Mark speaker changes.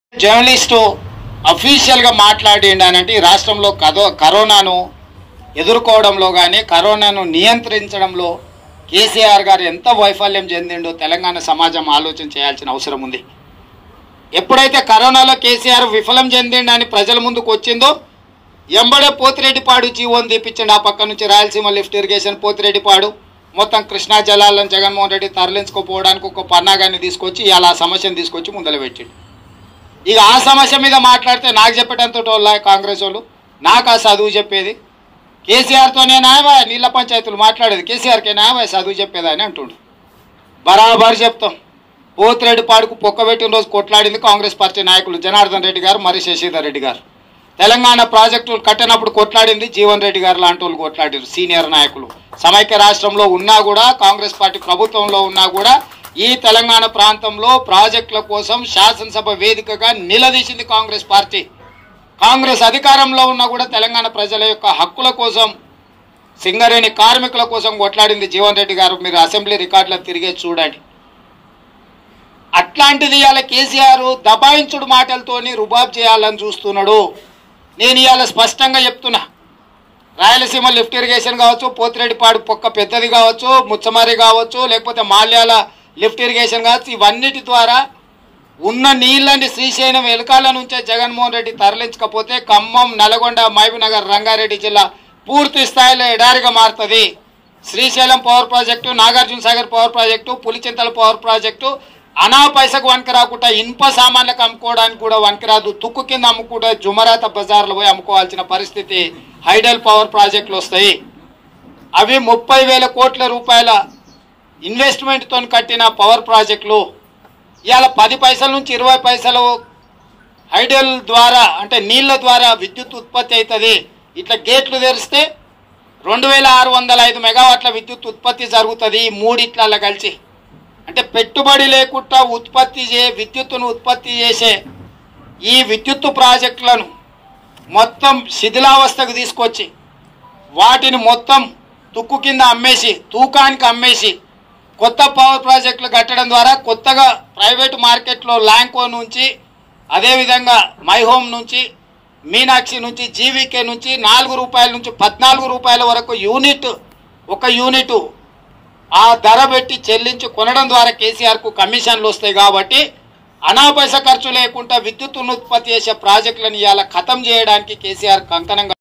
Speaker 1: journalist అఫీషియల్గా మాట్లాడిండు అని అంటే ఈ రాష్ట్రంలో కదో కరోనాను ఎదుర్కోవడంలో కానీ కరోనాను నియంత్రించడంలో కేసీఆర్ గారు ఎంత వైఫల్యం చెందిండో తెలంగాణ సమాజం ఆలోచన చేయాల్సిన అవసరం ఉంది ఎప్పుడైతే కరోనాలో కేసీఆర్ విఫలం చెందిండు అని ప్రజల ముందుకు వచ్చిందో ఎంబడే పోతిరెడ్డిపాడు జీవోని తీపించండి ఆ పక్క నుంచి రాయలసీమ లిఫ్ట్ ఇరిగేషన్ పోతిరెడ్డిపాడు మొత్తం కృష్ణా జలాలను జగన్మోహన్ రెడ్డి తరలించుకోపోవడానికి ఒక పన్నాగాన్ని తీసుకొచ్చి ఇలా ఆ సమస్యను తీసుకొచ్చి ముందర పెట్టిండు ఇక ఆ సమస్య మీద మాట్లాడితే నాకు చెప్పేటంత వాళ్ళ కాంగ్రెస్ వాళ్ళు నాకు ఆ చదువు చెప్పేది కేసీఆర్తోనే నాయవా నీళ్ళ పంచాయతీలు మాట్లాడేది కేసీఆర్కే నాయవా చదువు చెప్పేది అని అంటుండు బరాబర్ చెప్తాం పోతిరెడ్డి పాడుకు పొక్కబెట్టిన రోజు కొట్లాడింది కాంగ్రెస్ పార్టీ నాయకులు జనార్దన్ రెడ్డి గారు మరి శశిధర్ రెడ్డి గారు తెలంగాణ ప్రాజెక్టులు కట్టినప్పుడు కొట్లాడింది జీవన్ రెడ్డి గారు లాంటి వాళ్ళు కొట్లాడారు సీనియర్ నాయకులు సమైక్య రాష్ట్రంలో ఉన్నా కూడా కాంగ్రెస్ పార్టీ ప్రభుత్వంలో ఉన్నా కూడా ఈ తెలంగాణ ప్రాంతంలో ప్రాజెక్టుల కోసం శాసనసభ వేదికగా నిలదీసింది కాంగ్రెస్ పార్టీ కాంగ్రెస్ అధికారంలో ఉన్నా కూడా తెలంగాణ ప్రజల యొక్క హక్కుల కోసం సింగరేణి కార్మికుల కోసం కొట్లాడింది జీవన్ రెడ్డి గారు మీరు అసెంబ్లీ రికార్డులో తిరిగే చూడండి అట్లాంటిది ఇవాళ కేసీఆర్ దబాయించుడు మాటలతోని రుబాబ్ చేయాలని చూస్తున్నాడు నేను ఇవాళ స్పష్టంగా చెప్తున్నా రాయలసీమ లిఫ్ట్ ఇరిగేషన్ కావచ్చు పోతిరెడ్డిపాడు పొక్క పెద్దది కావచ్చు ముచ్చమారి కావచ్చు లేకపోతే మాల్యాల లిఫ్ట్ ఇరిగేషన్ కావచ్చు ఇవన్నిటి ద్వారా ఉన్న నీళ్ళని శ్రీశైలం ఎలకాల నుంచే జగన్మోహన్ రెడ్డి తరలించకపోతే ఖమ్మం నల్గొండ మహబూబ్నగర్ రంగారెడ్డి జిల్లా పూర్తి స్థాయిలో ఎడారిగా మారుతుంది Srisailam power project Nagarjuna Sagar power project Pulichintala power project అనా పైసకు వనికి రాకుండా ఇనుప సామాన్లకు అమ్ముకోవడానికి కూడా వనికి రాదు తుక్కు కింద అమ్ముకుంటే జుమరాత బజార్లో పోయి అమ్ముకోవాల్సిన పరిస్థితి హైడల్ పవర్ ప్రాజెక్టులు వస్తాయి అవి ముప్పై వేల కోట్ల రూపాయల ఇన్వెస్ట్మెంట్తో కట్టిన పవర్ ప్రాజెక్టులు ఇవాళ పది పైసల నుంచి ఇరవై పైసలు హైడల్ ద్వారా అంటే నీళ్ళ ద్వారా విద్యుత్ ఉత్పత్తి అవుతుంది ఇట్లా గేట్లు తెరిస్తే రెండు వేల ఆరు వందల ఐదు మెగావాట్ల విద్యుత్ ఉత్పత్తి జరుగుతుంది ఈ మూడిట్లలో కలిసి అంటే పెట్టుబడి లేకుండా ఉత్పత్తి చే విద్యుత్తును ఉత్పత్తి చేసే ఈ విద్యుత్తు ప్రాజెక్టులను మొత్తం శిథిలావస్థకు తీసుకొచ్చి వాటిని మొత్తం తుక్కు కింద అమ్మేసి తూకానికి అమ్మేసి కొత్త పవర్ ప్రాజెక్టులు కట్టడం ద్వారా కొత్తగా ప్రైవేట్ మార్కెట్లో ల్యాంకో నుంచి అదేవిధంగా మై హోమ్ నుంచి మీనాక్షి నుంచి జీవీకే నుంచి నాలుగు రూపాయల నుంచి పద్నాలుగు రూపాయల వరకు యూనిట్ ఒక యూనిట్ ఆ ధర పెట్టి చెల్లించి కొనడం ద్వారా కేసీఆర్కు కమిషన్లు వస్తాయి కాబట్టి అనాపైస ఖర్చు లేకుండా విద్యుత్తును ఉత్పత్తి చేసే ప్రాజెక్టులను ఇవాళ ఖతం చేయడానికి కేసీఆర్ కంకణంగా